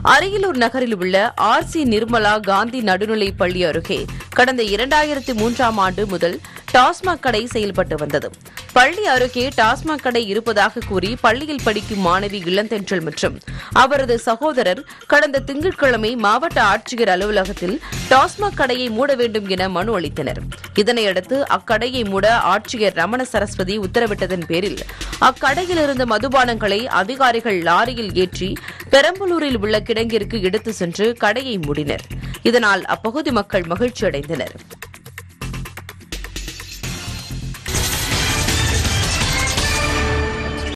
அரியலூர் நகரில் உள்ள R C Nirmala Gandhi நடுநிலைப் பள்ளி அருகே கடந்த இரண்டாயிரத்தி மூன்றாம் ஆண்டு முதல் டாஸ்மாக் கடை செயல்பட்டு வந்தது பள்ளி அருகே டாஸ்மாக் கடை இருப்பதாக கூறி பள்ளியில் படிக்கும் மாணவி இளந்தென்றல் மற்றும் அவரது சகோதரர் கடந்த திங்கட்கிழமை மாவட்ட ஆட்சியர் அலுவலகத்தில் டாஸ்மாக் கடையை மூட வேண்டும் என மனு அளித்தனர் இதனையடுத்து அக்கடையை மூட ஆட்சியர் ரமண சரஸ்வதி உத்தரவிட்டதன் பேரில் அக்கடையில் இருந்த மதுபானங்களை அதிகாரிகள் லாரியில் ஏற்றி பெரம்பலூரில் உள்ள கிடங்கிற்கு எடுத்து சென்று கடையை மூடினர் இதனால் அப்பகுதி மக்கள் மகிழ்ச்சி அடைந்தனர்